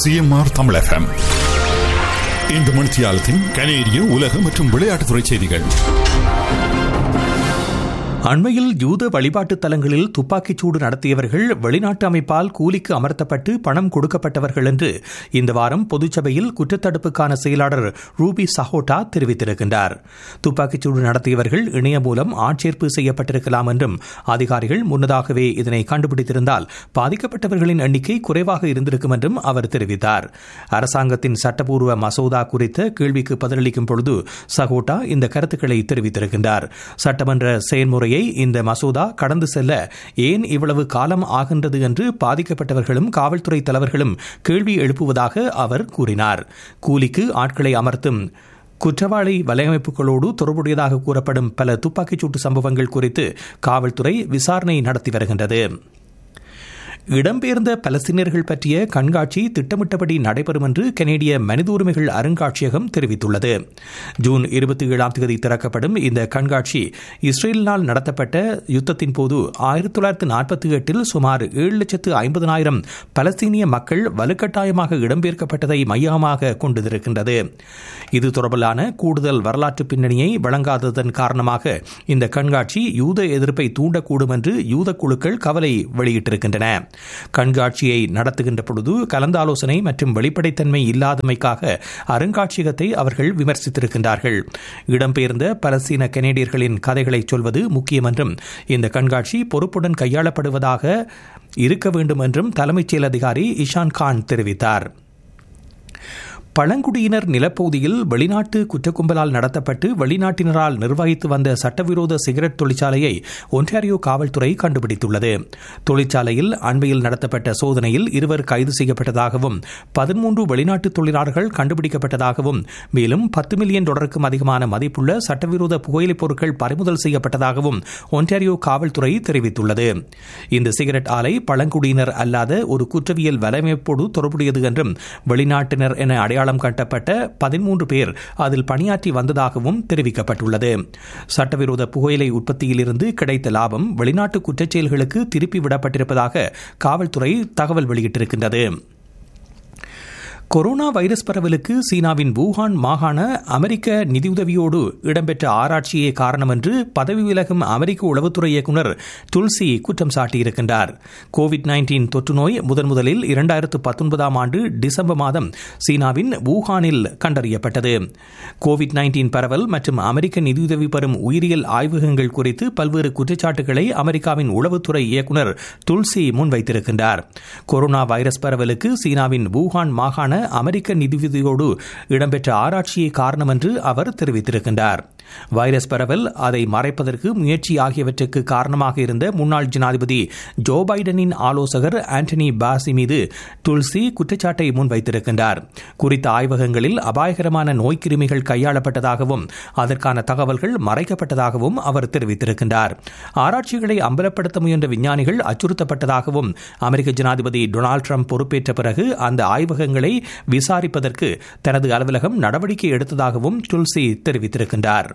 CMR Tamil FM இந்த மணித்தியாலத்தின் கனேடிய உலக மற்றும் விளையாட்டுத்துறை செய்திகள் அண்மையில் யூத வழிபாட்டுத் தலங்களில் துப்பாக்கிச் சூடு நடத்தியவர்கள் வெளிநாட்டு அமைப்பால் கூலிக்கு அமர்த்தப்பட்டு பணம் கொடுக்கப்பட்டவர்கள் என்று இந்த வாரம் பொதுச்சபையில் குற்றத்தடுப்புக்கான செயலாளர் ரூபி சஹோட்டா தெரிவித்திருக்கின்றார் துப்பாக்கிச் சூடு நடத்தியவர்கள் இணையம் மூலம் ஆட்சேர்ப்பு செய்யப்பட்டிருக்கலாம் என்றும் அதிகாரிகள் முன்னதாகவே இதனை கண்டுபிடித்திருந்தால் பாதிக்கப்பட்டவர்களின் எண்ணிக்கை குறைவாக இருந்திருக்கும் என்றும் அவர் தெரிவித்தார் அரசாங்கத்தின் சட்டப்பூர்வ மசோதா குறித்த கேள்விக்கு பதிலளிக்கும் பொழுது சஹோட்டா இந்த கருத்துக்களை தெரிவித்திருக்கின்றார் சட்டமன்ற செயல்முறை முறையை இந்த மசோதா கடந்து செல்ல ஏன் இவ்வளவு காலம் ஆகின்றது என்று பாதிக்கப்பட்டவர்களும் காவல்துறை தலைவர்களும் கேள்வி எழுப்புவதாக அவர் கூறினார் கூலிக்கு ஆட்களை அமர்த்தும் குற்றவாளி வலையமைப்புகளோடு தொடர்புடையதாக கூறப்படும் பல துப்பாக்கிச்சூட்டு சம்பவங்கள் குறித்து காவல்துறை விசாரணை நடத்தி வருகின்றது இடம்பெயர்ந்த பலஸ்தீனியர்கள் பற்றிய கண்காட்சி திட்டமிட்டபடி நடைபெறும் என்று கனேடிய மனித உரிமைகள் அருங்காட்சியகம் தெரிவித்துள்ளது ஜூன் இருபத்தி ஏழாம் தேதி திறக்கப்படும் இந்த கண்காட்சி இஸ்ரேலினால் நடத்தப்பட்ட யுத்தத்தின் போது ஆயிரத்தி தொள்ளாயிரத்தி நாற்பத்தி எட்டில் சுமார் ஏழு லட்சத்து ஐம்பதனாயிரம் பலஸ்தீனிய மக்கள் வலுக்கட்டாயமாக இடம்பெயர்க்கப்பட்டதை மையமாக கொண்டிருக்கின்றது இது தொடர்பிலான கூடுதல் வரலாற்று பின்னணியை வழங்காததன் காரணமாக இந்த கண்காட்சி யூத எதிர்ப்பை தூண்டக்கூடும் என்று யூத குழுக்கள் கவலை வெளியிட்டிருக்கின்றன கண்காட்சியை நடத்துகின்ற பொழுது கலந்தாலோசனை மற்றும் வெளிப்படைத்தன்மை இல்லாதமைக்காக அருங்காட்சியகத்தை அவர்கள் விமர்சித்திருக்கின்றார்கள் இடம்பெயர்ந்த பலஸ்தீன கனேடியர்களின் கதைகளை சொல்வது முக்கியம் என்றும் இந்த கண்காட்சி பொறுப்புடன் கையாளப்படுவதாக இருக்க வேண்டும் என்றும் தலைமைச் செயல் அதிகாரி இஷான் கான் தெரிவித்தார் பழங்குடியினர் நிலப்பகுதியில் வெளிநாட்டு குற்றக்கும்பலால் நடத்தப்பட்டு வெளிநாட்டினரால் நிர்வகித்து வந்த சட்டவிரோத சிகரெட் தொழிற்சாலையை ஒன்டாரியோ காவல்துறை கண்டுபிடித்துள்ளது தொழிற்சாலையில் அண்மையில் நடத்தப்பட்ட சோதனையில் இருவர் கைது செய்யப்பட்டதாகவும் பதிமூன்று வெளிநாட்டு தொழிலாளர்கள் கண்டுபிடிக்கப்பட்டதாகவும் மேலும் பத்து மில்லியன் டாலருக்கும் அதிகமான மதிப்புள்ள சட்டவிரோத புகையிலைப் பொருட்கள் பறிமுதல் செய்யப்பட்டதாகவும் ஒன்டாரியோ காவல்துறை தெரிவித்துள்ளது இந்த சிகரெட் ஆலை பழங்குடியினர் அல்லாத ஒரு குற்றவியல் வலையமைப்போடு தொடர்புடையது என்றும் வெளிநாட்டினர் என அடையாளம் அடையாளம் கட்டப்பட்ட பதிமூன்று பேர் அதில் பணியாற்றி வந்ததாகவும் தெரிவிக்கப்பட்டுள்ளது சட்டவிரோத புகையிலை உற்பத்தியிலிருந்து கிடைத்த லாபம் வெளிநாட்டு குற்றச்செயல்களுக்கு திருப்பி விடப்பட்டிருப்பதாக காவல்துறை தகவல் வெளியிட்டிருக்கின்றது கொரோனா வைரஸ் பரவலுக்கு சீனாவின் வூஹான் மாகாண அமெரிக்க நிதியுதவியோடு இடம்பெற்ற ஆராய்ச்சியே காரணம் என்று பதவி விலகும் அமெரிக்க உளவுத்துறை இயக்குநர் துல்சி குற்றம் சாட்டியிருக்கின்றார் கோவிட் நைன்டீன் தொற்று நோய் முதன் முதலில் இரண்டாயிரத்து பத்தொன்பதாம் ஆண்டு டிசம்பர் மாதம் சீனாவின் வூஹானில் கண்டறியப்பட்டது கோவிட் நைன்டீன் பரவல் மற்றும் அமெரிக்க நிதியுதவி பெறும் உயிரியல் ஆய்வகங்கள் குறித்து பல்வேறு குற்றச்சாட்டுகளை அமெரிக்காவின் உளவுத்துறை இயக்குநர் துல்சி முன்வைத்திருக்கின்றார் கொரோனா வைரஸ் பரவலுக்கு சீனாவின் வூஹான் மாகாண அமெரிக்க நிதியுதவியோடு இடம்பெற்ற ஆராய்ச்சியே காரணம் என்று அவர் தெரிவித்திருக்கின்றார் வைரஸ் பரவல் அதை மறைப்பதற்கு முயற்சி ஆகியவற்றுக்கு காரணமாக இருந்த முன்னாள் ஜனாதிபதி ஜோ பைடனின் ஆலோசகர் ஆண்டனி பாசி மீது துல்சி குற்றச்சாட்டை முன்வைத்திருக்கின்றார் குறித்த ஆய்வகங்களில் அபாயகரமான நோய்க்கிருமிகள் கையாளப்பட்டதாகவும் அதற்கான தகவல்கள் மறைக்கப்பட்டதாகவும் அவர் தெரிவித்திருக்கின்றார் ஆராய்ச்சிகளை அம்பலப்படுத்த முயன்ற விஞ்ஞானிகள் அச்சுறுத்தப்பட்டதாகவும் அமெரிக்க ஜனாதிபதி டொனால்டு ட்ரம்ப் பொறுப்பேற்ற பிறகு அந்த ஆய்வகங்களை விசாரிப்பதற்கு தனது அலுவலகம் நடவடிக்கை எடுத்ததாகவும் துல்சி தெரிவித்திருக்கின்றார்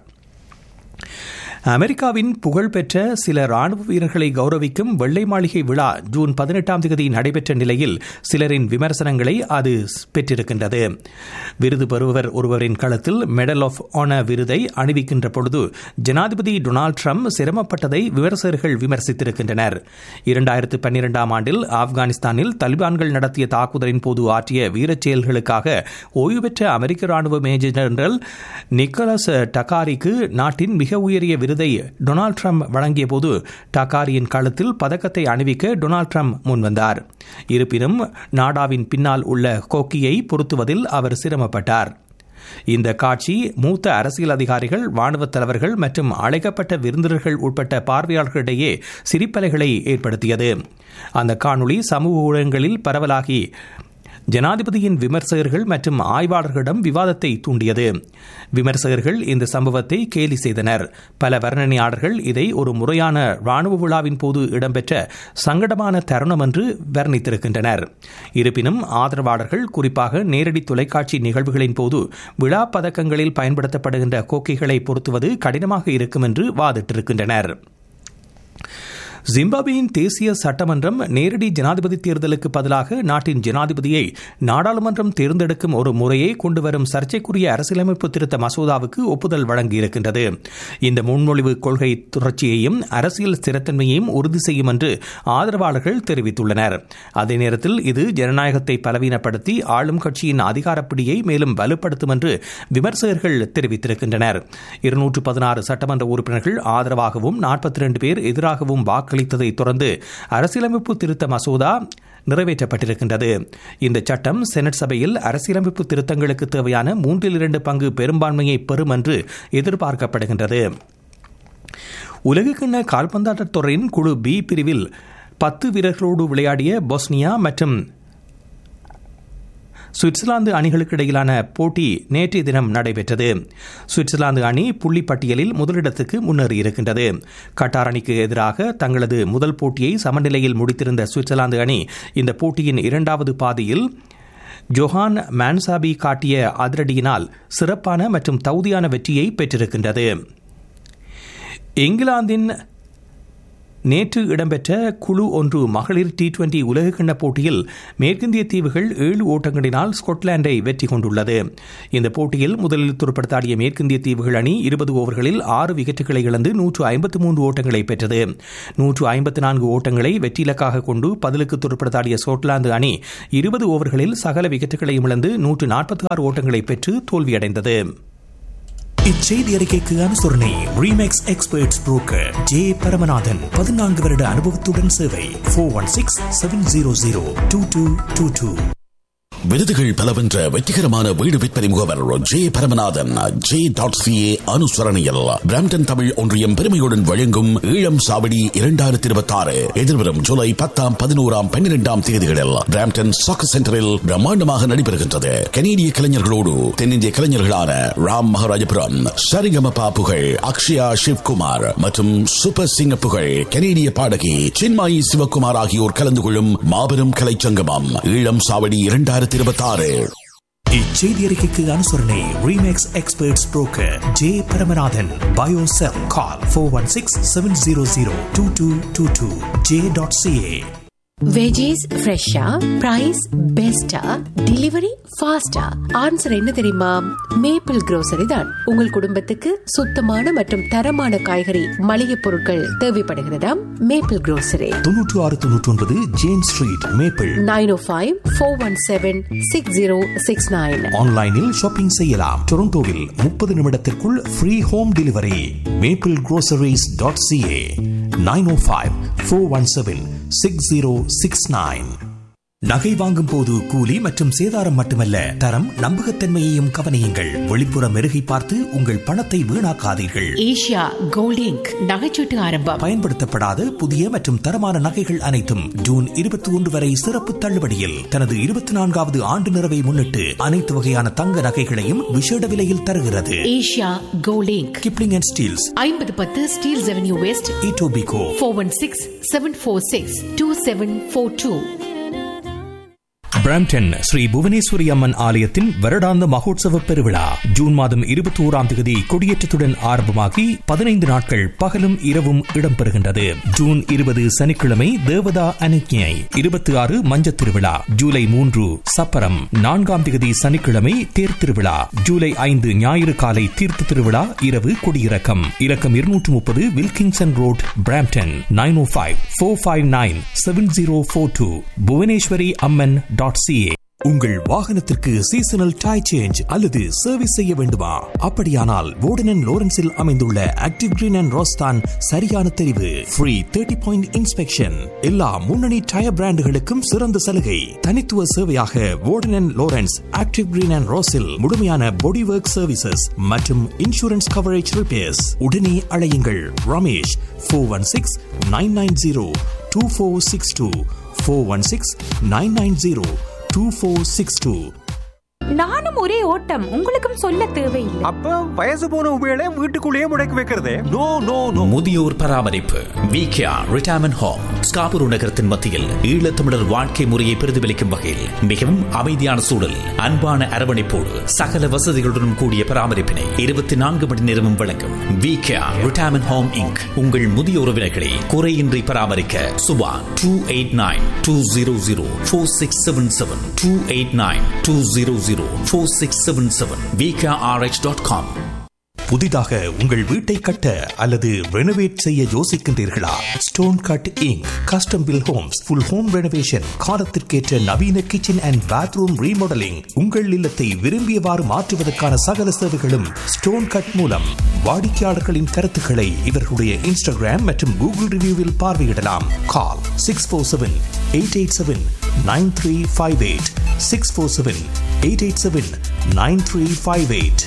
அமெரிக்காவின் புகழ்பெற்ற சில ராணுவ வீரர்களை கௌரவிக்கும் வெள்ளை மாளிகை விழா ஜூன் பதினெட்டாம் தேதி நடைபெற்ற நிலையில் சிலரின் விமர்சனங்களை அது பெற்றிருக்கின்றது விருது பெறுபவர் ஒருவரின் களத்தில் மெடல் ஆஃப் ஆனர் விருதை அணிவிக்கின்ற பொழுது ஜனாதிபதி டொனால்டு ட்ரம்ப் சிரமப்பட்டதை விமர்சகர்கள் விமர்சித்திருக்கின்றனர் இரண்டாயிரத்து பன்னிரெண்டாம் ஆண்டில் ஆப்கானிஸ்தானில் தலிபான்கள் நடத்திய தாக்குதலின் போது ஆற்றிய வீரச் செயல்களுக்காக ஓய்வு பெற்ற அமெரிக்க ராணுவ மேஜர் ஜெனரல் நிக்கோலஸ் டகாரிக்கு நாட்டின் மிக உயரிய விருதை டொனால்டு ட்ரம்ப் வழங்கிய போது டகாரியின் களத்தில் பதக்கத்தை அணிவிக்க டொனால்டு ட்ரம்ப் முன்வந்தார் இருப்பினும் நாடாவின் பின்னால் உள்ள கோக்கியை பொருத்துவதில் அவர் சிரமப்பட்டார் இந்த காட்சி மூத்த அரசியல் அதிகாரிகள் ராணுவ தலைவர்கள் மற்றும் அழைக்கப்பட்ட விருந்தினர்கள் உட்பட்ட பார்வையாளர்களிடையே சிரிப்பலைகளை ஏற்படுத்தியது அந்த காணொளி சமூக ஊடகங்களில் பரவலாகி ஜனாதிபதியின் விமர்சகர்கள் மற்றும் ஆய்வாளர்களிடம் விவாதத்தை தூண்டியது விமர்சகர்கள் இந்த சம்பவத்தை கேலி செய்தனர் பல வர்ணனையாளர்கள் இதை ஒரு முறையான ராணுவ விழாவின் போது இடம்பெற்ற சங்கடமான தருணம் என்று வர்ணித்திருக்கின்றனர் இருப்பினும் ஆதரவாளர்கள் குறிப்பாக நேரடி தொலைக்காட்சி நிகழ்வுகளின் போது விழா பதக்கங்களில் பயன்படுத்தப்படுகின்ற கோக்கைகளை பொருத்துவது கடினமாக இருக்கும் என்று வாதிட்டிருக்கின்றனர் ஜிம்பாப்வேயின் தேசிய சட்டமன்றம் நேரடி ஜனாதிபதி தேர்தலுக்கு பதிலாக நாட்டின் ஜனாதிபதியை நாடாளுமன்றம் தேர்ந்தெடுக்கும் ஒரு முறையை கொண்டுவரும் சர்ச்சைக்குரிய அரசியலமைப்பு திருத்த மசோதாவுக்கு ஒப்புதல் வழங்கியிருக்கின்றது இந்த முன்மொழிவு கொள்கை தொடர்ச்சியையும் அரசியல் ஸ்திரத்தன்மையையும் உறுதி செய்யும் என்று ஆதரவாளர்கள் தெரிவித்துள்ளனர் அதே நேரத்தில் இது ஜனநாயகத்தை பலவீனப்படுத்தி ஆளும் கட்சியின் அதிகாரப்பிடியை மேலும் வலுப்படுத்தும் என்று விமர்சகர்கள் தெரிவித்திருக்கின்றனர் இருநூற்று பதினாறு சட்டமன்ற உறுப்பினர்கள் ஆதரவாகவும் நாற்பத்தி இரண்டு பேர் எதிராகவும் வாக்களித்ததை தொடர்ந்து அரசியலமைப்பு திருத்த மசோதா நிறைவேற்றப்பட்டிருக்கின்றது இந்த சட்டம் செனட் சபையில் அரசியலமைப்பு திருத்தங்களுக்கு தேவையான மூன்றில் இரண்டு பங்கு பெரும்பான்மையை பெறும் என்று எதிர்பார்க்கப்படுகின்றது உலகக்கிண்ண கால்பந்தாட்டத் தொடரின் குழு பி பிரிவில் பத்து வீரர்களோடு விளையாடிய பொஸ்னியா மற்றும் சுவிட்சர்லாந்து அணிகளுக்கு இடையிலான போட்டி நேற்றைய தினம் நடைபெற்றது சுவிட்சர்லாந்து அணி புள்ளி பட்டியலில் முதலிடத்துக்கு முன்னேறியிருக்கின்றது கட்டார் அணிக்கு எதிராக தங்களது முதல் போட்டியை சமநிலையில் முடித்திருந்த சுவிட்சர்லாந்து அணி இந்த போட்டியின் இரண்டாவது பாதியில் ஜொஹான் மான்சாபி காட்டிய அதிரடியினால் சிறப்பான மற்றும் தகுதியான வெற்றியை பெற்றிருக்கின்றது இங்கிலாந்தின் நேற்று இடம்பெற்ற குழு ஒன்று மகளிர் டி டுவெண்டி உலகக்கிண்ண போட்டியில் மேற்கிந்திய தீவுகள் ஏழு ஓட்டங்களினால் ஸ்கொட்லாண்டை வெற்றி கொண்டுள்ளது இந்த போட்டியில் முதலில் துருப்படுத்தாடிய மேற்கிந்திய தீவுகள் அணி இருபது ஓவர்களில் ஆறு விக்கெட்டுகளை இழந்து நூற்று ஐம்பத்து மூன்று ஓட்டங்களை பெற்றது நூற்று ஐம்பத்து நான்கு ஓட்டங்களை வெற்றி இலக்காக கொண்டு பதிலுக்கு துருப்படுத்தாடிய ஸ்கொட்லாந்து அணி இருபது ஓவர்களில் சகல விக்கெட்டுகளையும் இழந்து நூற்று நாற்பத்தி ஆறு ஓட்டங்களை பெற்று தோல்வியடைந்தது இச்செய்தி அறிக்கைக்கு அனுசரணை Remax experts broker J Paramanathan பதினான்கு வருட அனுபவத்துடன் சேவை four one six seven zero zero two two two two விருதுகள் பல வென்ற வெற்றிகரமான வீடு விற்பனை முகவர் J Paramanathan J dot CA அனுசரணையில் பிராம்டன் தமிழ் ஒன்றியம் பெருமையுடன் வழங்கும் ஈழம் சாவடி இரண்டாயிரத்தி இருபத்தி ஆறு எதிர்வரும் ஜூலை பத்தாம் பதினோராம் பன்னிரெண்டாம் தேதிகளில் பிராம்டன் சாக்கு சென்டரில் பிரம்மாண்டமாக நடைபெறுகின்றது கனேடிய கலைஞர்களோடு தென்னிந்திய கலைஞர்களான ராம் மகாராஜபுரம் சரிகமபா புகழ் அக்ஷயா சிவ்குமார் மற்றும் சூப்பர் சிங்க புகழ் கனேடிய பாடகி சின்மாயி சிவகுமார் ஆகியோர் கலந்து கொள்ளும் மாபெரும் கலைச்சங்கமம் ஈழம் சாவடி இரண்டாயிரத்தி இருபத்தி ஆறு இச்செய்தி அறிக்கைக்கு அனுசரணை Remax experts broker J Paramanathan பயோ cell call four one six seven zero zero two two two two J dot CA veggies ஃப்ரெஷ்ஷா பிரைஸ் பெஸ்டா டெலிவரி ஃபாஸ்டா ஆன்சர் என்ன தெரியுமா மேப்பிள் grocery தான் உங்கள் குடும்பத்துக்கு சுத்தமான மற்றும் தரமான காய்கறி மளிகை பொருட்கள் தேவைப்படுகிறதா மேப்பிள் grocery தொன்னூற்று ஆறு தொன்னூற்றி ஒன்பது James street maple nine O five four one seven six zero six nine ஆன்லைனில் ஷாப்பிங் செய்யலாம் டொரண்டோவில் முப்பது நிமிடத்திற்குள் free home delivery maple groceries.ca dot CA nine O five four one seven six zero six nine நகை வாங்கும் போது கூலி மற்றும் சேதாரம் மட்டுமல்ல தரம் நம்பகத்தன்மையையும் கவனியுங்கள் வெளிப்புற மெருகை பார்த்து உங்கள் பணத்தை வீணாக்காதீர்கள் ஏஷியா கோல்ட் இங்க் நகைச்சீட்டு ஆரம்பம் பயன்படுத்தப்படாத புதிய மற்றும் தரமான நகைகள் அனைத்தும் ஜூன் இருபத்தி ஒன்று வரை சிறப்பு தள்ளுபடியில் தனது இருபத்தி நான்காவது ஆண்டு நிறைவை முன்னிட்டு அனைத்து வகையான தங்க நகைகளையும் விசேட விலையில் தருகிறது Asia Gold Inc Kipling and Steeles ஐம்பது பத்து Steeles avenue west Etobicoke four one six seven four six two seven four two Brampton Sri Bhuvaneswari Amman ஆலயத்தின் வருடாந்த மகோத்சவ பெருவிழா ஜூன் மாதம் இருபத்தி ஓராம் தேதி கொடியேற்றத்துடன் ஆரம்பமாகி பதினைந்து நாட்கள் பகலும் இரவும் இடம்பெறுகின்றது ஜூன் இருபது சனிக்கிழமை தேவதா அனுக்ஞை இருபத்தி ஆறு மஞ்சத் திருவிழா ஜூலை மூன்று சப்பரம் நான்காம் தேதி சனிக்கிழமை தேர் திருவிழா ஜூலை ஐந்து ஞாயிறு காலை தீர்த்த திருவிழா இரவு கொடியிறக்கம் இறக்கம் இருநூற்று முப்பது Wilkinson road Brampton nine O five four five nine seven zero four two Bhuvaneswari Amman dot CA உங்கள் வாகனத்திற்கு சீசனல் டை சேஞ்ச் அல்லது சர்வீஸ் செய்ய வேண்டுமா அப்படியானால் வோர்டன் லோரன்ஸில் அமைந்துள்ள ஆக்டிவ் கிரீன் அண்ட் ரோஸ்தான் சரியான தெரிவு ஃப்ரீ தேர்ட்டி பாயிண்ட் இன்ஸ்பெக்ஷன் எல்லா முன்னணி டயர் பிராண்டுகளுக்கும் சிறந்த சலுகை தனித்துவ சேவையாக Warden Lawrence active green and ரோஸில் முழுமையான பாடி ஒர்க் சர்வீசஸ் மற்றும் இன்சூரன்ஸ் கவரேஜ் ரிப்பேர்ஸ் உடனே அழையுங்கள் Ramesh four one six nine nine zero two four six two four one six nine nine zero two four six two நானும் ஒரே ஓட்டம் உங்களுக்கும் சொல்ல தேவையில்லை அப்ப வயசு போன உபயோக வீட்டுக்குள்ளேயே முடக்கி வைக்கிறதே நோ நோ நோ முதியோர் பராமரிப்பு விகேஆர் ரிட்டையர்மெண்ட் ஹோம் ஸ்காபுரு நகரத்தின் மத்தியில் ஈழத்தமிழர் வாழ்க்கை முறையை பிரதிபலிக்கும் வகையில் மிகவும் அமைதியான சூழல் அன்பான அரவணைப்போடு சகல வசதிகளுடன் கூடிய பராமரிப்பினை இருபத்தி நான்கு மணி நேரமும் வழங்கும் விகேஆர் ரிட்டையர்மெண்ட் ஹோம் இங்க் உங்கள் முதிய உறவினர்களை குறையின்றி பராமரிக்க Suba two eight nine two zero zero four six seven seven two eight nine two zero zero four six seven seven VKRX dot com புதிதாக உங்கள் வீட்டை கட்ட அல்லது ரெனோவேட் செய்ய யோசிக்கின்றீர்களா stone cutting custom built homes full home renovation காலத்திற்கேற்ற நவீன kitchen and bathroom remodelling உங்கள் இல்லத்தை விரும்பியவாறு மாற்றுவதற்கான சகல சேவைகளும் ஸ்டோன் கட் மூலம் வாடிக்கையாளர்களின் கருத்துக்களை இவர்களுடைய இன்ஸ்டாகிராம் மற்றும் கூகுள் ரிவ்யூவில் பார்வையிடலாம் call six four seven eight eight seven nine three five eight six four seven eight eight seven nine three five eight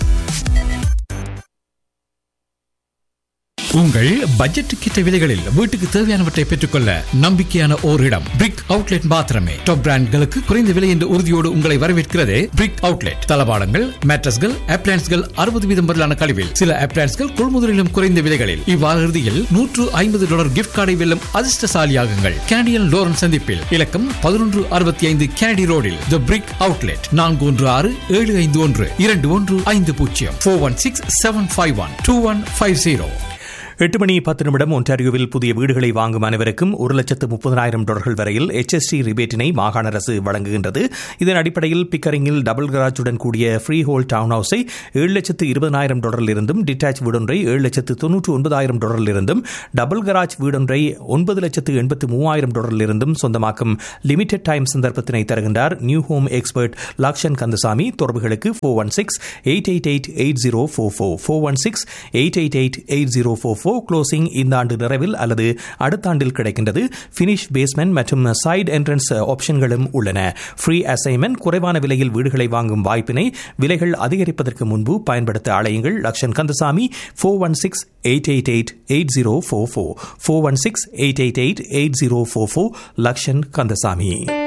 உங்கள் பட்ஜெட்டுக்கேற்ற விலைகளில் வீட்டுக்கு தேவையானவற்றை பெற்றுக்கொள்ள நம்பிக்கையான ஓர் இடம் பிரிக் அவுட்லெட் மாத்திரமே டாப் பிராண்ட்களுக்கு குறைந்த விலை என்ற உறுதியோடு உங்களை வரவேற்கிறது பிரிக் அவுட்லெட் தளபாடங்கள் மேட்ரஸ்கள் அப்ளான்ஸ்கள் அறுபது வீதம் வரலான கழிவில் சில அப்ளான்ஸ்கள் கொள்முதலிலும் குறைந்த விலைகளில் இவ்வார இறுதியில் நூற்று ஐம்பது டாலர் கிஃப்ட் கார்டை வெல்லும் அதிர்ஷ்டசாலியாகுங்கள் கேண்டியன் லோரன் சந்திப்பில் இலக்கம் பதினொன்று அறுபத்தி ஐந்து கேனடி ரோடில் த பிரிக் அவுட்லெட் நான்கு ஒன்று ஆறு ஏழு ஐந்து ஒன்று இரண்டு ஒன்று ஐந்து பூஜ்ஜியம் four one six seven five one two one five zero எட்டு மணி பத்து நிமிடம் ஒன்டாரியோவில் புதிய வீடுகளை வாங்கும் அனைவருக்கும் ஒரு லட்சத்து முப்பதாயிரம் டாலர்கள் வரையில் HST ரிபேட்டினை மாகாண அரசு வழங்குகின்றது இதன் அடிப்படையில் பிக்கரிங்கில் டபுள் கராஜுடன் கூடிய ஃப்ரீ ஹோல் டவுன் ஹவுஸை ஏழு லட்சத்து இருபதாயிரம் டாலரில் இருந்தும் டிட்டாச் வீடொன்றை ஏழு லட்சத்து தொன்னூற்று ஒன்பதாயிரம் டாலரில் இருந்தும் டபுள் கராஜ் வீடொன்றை ஒன்பது லட்சத்து எண்பத்து மூவாயிரம் டாலரில் இருந்தும் சொந்தமாக்கும் லிமிடெட் டைம் சந்தர்ப்பத்தினை தருகின்றார் new home expert Lakshan Kandasamy தொடர்புகளுக்கு four one six eight eight eight eight zero four four four one six eight eight eight eight zero four four closing இந்த ஆண்டு நிறைவில் அல்லது அடுத்த ஆண்டில் கிடைக்கின்றது ஃபினிஷ் பேஸ்மெண்ட் மற்றும் சைடு என்ட்ரன்ஸ் ஆப்ஷன்களும் உள்ளன ஃப்ரீ அசைன்மெண்ட் குறைவான விலையில் வீடுகளை வாங்கும் வாய்ப்பினை விலைகள் அதிகரிப்பதற்கு முன்பு பயன்படுத்த அழையுங்கள் Lakshan Kandasamy four one six eight eight eight eight zero four four four one six eight eight eight eight zero four four Lakshan Kandasamy